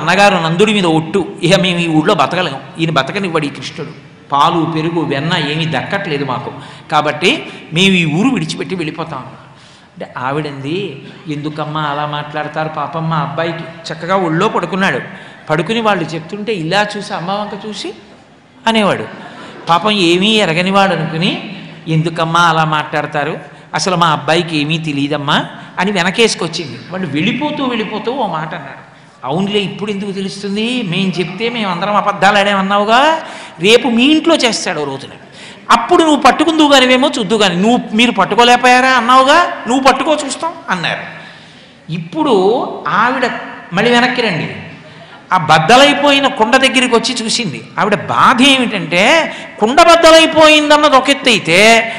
అన్నగారు నందుడి మీద ఒట్టు ఇక మేము ఈ ఊళ్ళో బతకలేం ఈయన బతకనివ్వడు ఈ కృష్ణుడు పాలు పెరుగు వెన్న ఏమీ దక్కట్లేదు మాకు కాబట్టి మేము ఈ ఊరు విడిచిపెట్టి వెళ్ళిపోతాం అంటే ఆవిడంది ఎందుకమ్మా అలా మాట్లాడతారు పాపం మా అబ్బాయికి చక్కగా ఒళ్ళో పడుకున్నాడు పడుకుని వాళ్ళు చెప్తుంటే ఇలా చూసి అమ్మ వంక చూసి అనేవాడు పాపం ఏమీ ఎరగనివాడు అనుకుని ఎందుకమ్మా అలా మాట్లాడతారు అసలు మా అబ్బాయికి ఏమీ తెలియదమ్మా అని వెనకేసుకొచ్చింది వాళ్ళు వెళ్ళిపోతూ వెళ్ళిపోతూ ఓ మాట అన్నాడు అవునులే ఇప్పుడు ఎందుకు తెలుస్తుంది మేము చెప్తే మేము అందరం అబద్ధాలు ఆడామన్నావుగా రేపు మీ ఇంట్లో చేస్తాడు ఓ రోజున అప్పుడు నువ్వు పట్టుకుందువు కానివేమో చూద్దు కానీ నువ్వు మీరు పట్టుకోలేకపోయారా అన్నావుగా నువ్వు పట్టుకో చూస్తాం అన్నారు ఇప్పుడు ఆవిడ మళ్ళీ వెనక్కి రండి ఆ బద్దలైపోయిన కుండ దగ్గరికి వచ్చి చూసింది ఆవిడ బాధ ఏమిటంటే కుండ బద్దలైపోయిందన్నది ఒక ఎత్తు అయితే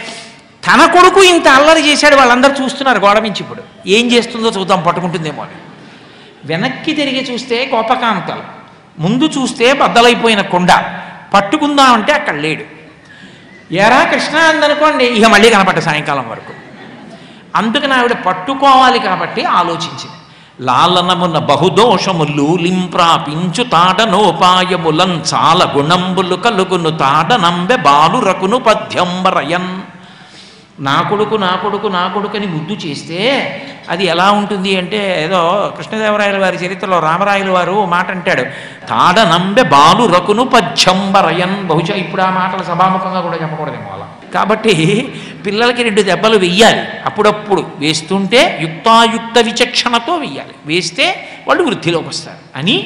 తన కొడుకు ఇంత అల్లరి చేశాడు వాళ్ళందరూ చూస్తున్నారు గోడ మించి ఇప్పుడు ఏం చేస్తుందో చూద్దాం పట్టుకుంటుందేమో అని వెనక్కి తిరిగి చూస్తే కోపకాంతలు ముందు చూస్తే బద్దలైపోయిన కుండ పట్టుకుందామంటే అక్కడ లేడు ఎరా కృష్ణ అందనుకోండి ఇక మళ్ళీ కనపడ్డ సాయంకాలం వరకు అందుకని ఆవిడ పట్టుకోవాలి కాబట్టి ఆలోచించింది లాలనమున బహుదోషములు లింప్రాపించు తాడనోపాయములం చాల గుణంబులు కలుగును తాడనంబె బాలురకును పద్యంబరయన్ నా కొడుకు నా కొడుకు నా కొడుకని ముద్దు చేస్తే అది ఎలా ఉంటుంది అంటే ఏదో కృష్ణదేవరాయల వారి చరిత్రలో రామరాయల వారు ఓ మాట అంటాడు తాడనంబె బాలు రకును పద్యంబరయన్ బహుశా ఇప్పుడు ఆ మాటలు సభాముఖంగా కూడా చెప్పకూడదేమో అలా కాబట్టి పిల్లలకి రెండు దెబ్బలు వెయ్యాలి అప్పుడప్పుడు వేస్తుంటే యుక్తాయుక్త విచక్షణతో వెయ్యాలి వేస్తే వాళ్ళు వృద్ధిలోకి వస్తారు అని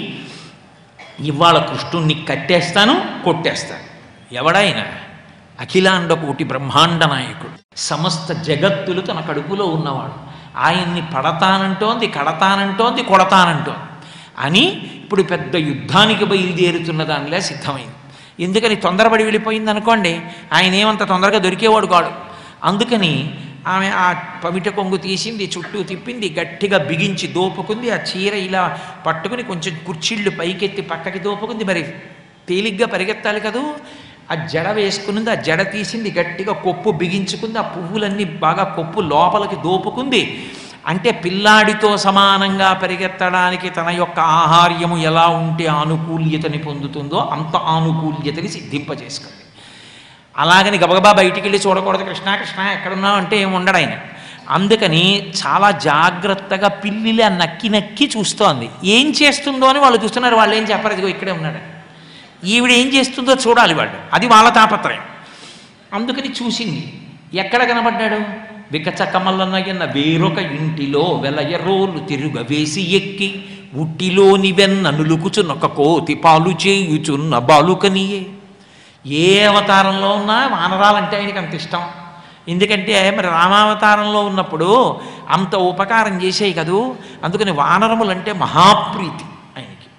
ఇవాళ కృష్ణుణ్ణి కట్టేస్తాను కొట్టేస్తాను ఎవడైనా అఖిలాండ కోటి బ్రహ్మాండ నాయకుడు సమస్త జగత్తులు తన కడుపులో ఉన్నవాడు ఆయన్ని పడతానంటోంది కడతానంటోంది కొడతానంటోంది అని ఇప్పుడు పెద్ద యుద్ధానికి బయలుదేరుతున్న దానిలా సిద్ధమైంది ఎందుకని తొందరపడి వెళ్ళిపోయింది అనుకోండి ఆయన ఏమంత తొందరగా దొరికేవాడు కాడు అందుకని ఆమె ఆ పవిట కొంగు తీసింది చుట్టూ తిప్పింది గట్టిగా బిగించి దోపుకుంది ఆ చీర ఇలా పట్టుకుని కొంచెం కుర్చీళ్ళు పైకెత్తి పక్కకి దోపుకుంది మరి తేలిగ్గా పరిగెత్తాలి కదూ ఆ జడ వేసుకున్నది ఆ జడ తీసింది గట్టిగా కొప్పు బిగించుకుంది ఆ పువ్వులన్నీ బాగా కొప్పు లోపలికి దోపుకుంది అంటే పిల్లాడితో సమానంగా పరిగెత్తడానికి తన యొక్క ఆహార్యము ఎలా ఉంటే ఆనుకూల్యతని పొందుతుందో అంత ఆనుకూల్యతని సిద్ధింపజేసుకుంది అలాగని గబగబా బయటికి వెళ్ళి చూడకూడదు కృష్ణ కృష్ణ ఎక్కడున్నావు అంటే ఏం ఉండడు ఆయన అందుకని చాలా జాగ్రత్తగా పిల్లిలా నక్కి నక్కి చూస్తోంది ఏం చేస్తుందో అని వాళ్ళు చూస్తున్నారు వాళ్ళు ఏం చెప్పరు ఇదిగో ఇక్కడే ఉన్నాడు ఈవిడ ఏం చేస్తుందో చూడాలి వాళ్ళు అది వాళ్ళ తాపత్రయం అందుకని చూసింది ఎక్కడ కనబడ్డాడు వికచకమలనయన వేరొక ఇంటిలో వెలయరోలు తిరుగ వేసి ఎక్కి ఉట్టిలోని వెన్న నులుకుచునొక కోతి పాలు చేయుచున్న బాలుకనియే ఏ అవతారంలో ఉన్నా వానరాలంటే ఆయనకి అంత ఇష్టం ఎందుకంటే మరి రామావతారంలో ఉన్నప్పుడు అంత ఉపకారం చేసేయి కదూ అందుకని వానరములంటే మహాప్రీతి ఆయనకి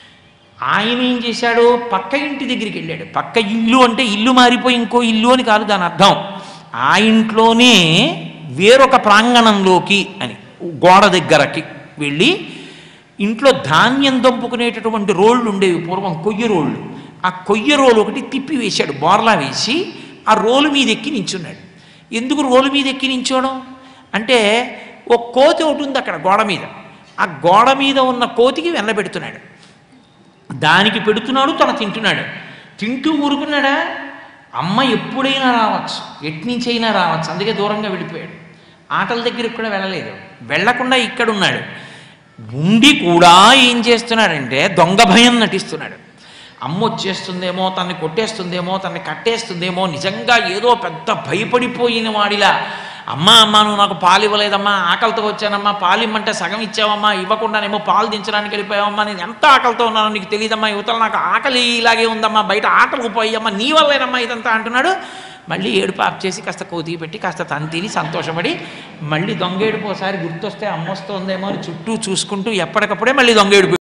ఆయన ఏం చేశాడు పక్క ఇంటి దగ్గరికి వెళ్ళాడు పక్క ఇల్లు అంటే ఇల్లు మారిపోయి ఇంకో ఇల్లు అని కాదు దాని అర్థం ఆ ఇంట్లోనే వేరొక ప్రాంగణంలోకి అని గోడ దగ్గరకి వెళ్ళి ఇంట్లో ధాన్యం దంపుకునేటటువంటి రోళ్ళు ఉండేవి పూర్వం కొయ్య రోళ్ళు ఆ కొయ్య రోలు ఒకటి తిప్పి వేశాడు బోర్లా వేసి ఆ రోలు మీద ఎక్కి నించున్నాడు ఎందుకు రోలు మీద ఎక్కి నించోడం అంటే ఓ కోతి ఒకటి ఉంది అక్కడ గోడ మీద ఆ గోడ మీద ఉన్న కోతికి వెన్నబెడుతున్నాడు దానికి పెడుతున్నాడు తన తింటున్నాడు తింటూ ఊరుకున్నాడా అమ్మ ఎప్పుడైనా రావచ్చు ఎట్నుంచైనా రావచ్చు అందుకే దూరంగా వెళ్ళిపోయాడు ఆటల దగ్గరికి కూడా వెళ్ళలేదు వెళ్ళకుండా ఇక్కడ ఉన్నాడు ఉండి కూడా ఏం చేస్తున్నాడంటే దొంగ భయం నటిస్తున్నాడు అమ్మ వచ్చేస్తుందేమో తన్ని కొట్టేస్తుందేమో తన్ని కట్టేస్తుందేమో నిజంగా ఏదో పెద్ద భయపడిపోయిన వాడిలా అమ్మా అమ్మా నువ్వు నాకు పాలు ఇవ్వలేదమ్మా ఆకలితో వచ్చానమ్మా పాలు ఇమ్మంటే సగం ఇచ్చావమ్మా ఇవ్వకుండానేమో పాలు దించడానికి వెళ్ళిపోయావమ్మా నేను ఎంత ఆకలితో ఉన్నానో నీకు తెలియదమ్మా యువతలు నాకు ఆకలి ఇలాగే ఉందమ్మా బయట ఆటలకు పోయమ్మా నీ వల్లేనమ్మా ఇదంతా అంటున్నాడు మళ్ళీ ఏడుపు ఆప్ చేసి కాస్త కోతికి పెట్టి కాస్త తను తిని సంతోషపడి మళ్ళీ దొంగేడుపు ఒకసారి గుర్తొస్తే అమ్మొస్తుందేమో అని చుట్టూ చూసుకుంటూ ఎప్పటికప్పుడే మళ్ళీ దొంగేడుపు